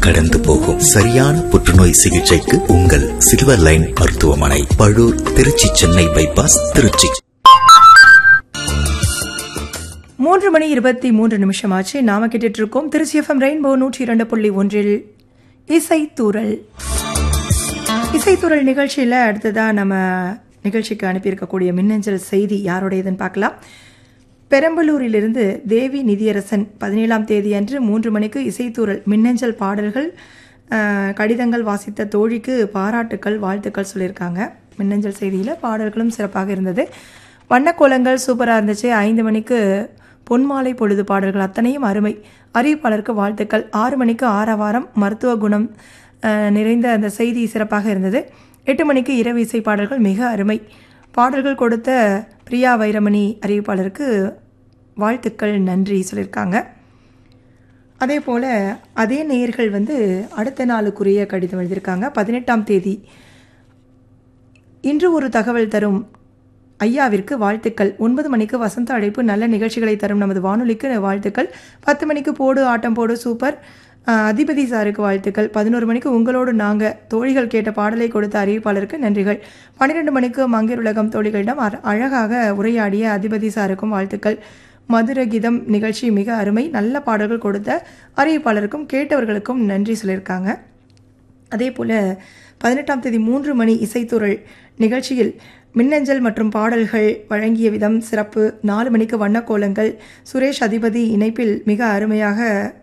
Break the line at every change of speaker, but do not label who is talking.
கடந்து போகும் சரியான புற்றுநோய் சிகிச்சைக்கு உங்கள் சில்வர் லைன் மருத்துவமனை பழூர் திருச்சி சென்னை பைபாஸ் திருச்சி
மூன்று மணி இருபத்தி மூன்று நிமிஷம் ஆச்சு நாம கேட்டுட்டு இருக்கோம் திருச்சி எஃப்எம் ரெயின்போ நூற்றி இரண்டு புள்ளி ஒன்றில் இசைத்தூரல் இசைத்தூரல் நிகழ்ச்சியில் அடுத்ததா நம்ம நிகழ்ச்சிக்கு அனுப்பியிருக்கக்கூடிய மின்னஞ்சல் செய்தி யாருடையதுன்னு பார்க்கலாம் பெரம்பலூரிலிருந்து தேவி நிதியரசன் பதினேழாம் தேதி அன்று மூன்று மணிக்கு இசைத்தூரல் மின்னஞ்சல் பாடல்கள் அஹ், கடிதங்கள் வாசித்த தோழிக்கு பாராட்டுக்கள் வாழ்த்துக்கள் சொல்லியிருக்காங்க மின்னஞ்சல் செய்தியில் பாடல்களும் சிறப்பாக இருந்தது வண்ணக்கோலங்கள் சூப்பராக இருந்துச்சு ஐந்து மணிக்கு பொன்மாலை பொழுது பாடல்கள் அத்தனையும் அருமை அறிவிப்பாளருக்கு வாழ்த்துக்கள் ஆறு மணிக்கு ஆரவாரம் மருத்துவ குணம் அஹ், நிறைந்த அந்த செய்தி சிறப்பாக இருந்தது எட்டு மணிக்கு இரவு இசை பாடல்கள் மிக அருமை பாடல்கள் கொடுத்த பிரியா வைரமணி அறிவிப்பாளருக்கு வாழ்த்துக்கள் நன்றி சொல்லியிருக்காங்க அதே போல் அதே நேயர்கள் வந்து அடுத்த நாளுக்குரிய கடிதம் எழுதியிருக்காங்க பதினெட்டாம் தேதி இன்று ஒரு தகவல் தரும் ஐயாவிற்கு வாழ்த்துக்கள் ஒன்பது மணிக்கு வசந்த அழைப்பு நல்ல நிகழ்ச்சிகளை தரும் நமது வானொலிக்கு வாழ்த்துக்கள் பத்து மணிக்கு போடு ஆட்டம் போடு சூப்பர் அஹ், அதிபதி சாருக்கு வாழ்த்துக்கள் பதினோரு மணிக்கு உங்களோடு நாங்கள் தோழிகள் கேட்ட பாடலை கொடுத்த அறிவிப்பாளருக்கு நன்றிகள் பன்னிரெண்டு மணிக்கு மங்கையர் உலகம் தோழிகளிடம் அர- அழகாக உரையாடிய அதிபதி சாருக்கும் வாழ்த்துக்கள் மதுரகிதம் நிகழ்ச்சி மிக அருமை நல்ல பாடல்கள் கொடுத்த அறிவிப்பாளருக்கும் கேட்டவர்களுக்கும் நன்றி சொல்லியிருக்காங்க அதே போல் பதினெட்டாம் தேதி மூன்று மணி இசைத்துறள் நிகழ்ச்சியில் மின்னஞ்சல் மற்றும் பாடல்கள் வழங்கிய விதம் சிறப்பு நாலு மணிக்கு வண்ணக்கோலங்கள் சுரேஷ் அதிபதி இணைப்பில் மிக அருமையாக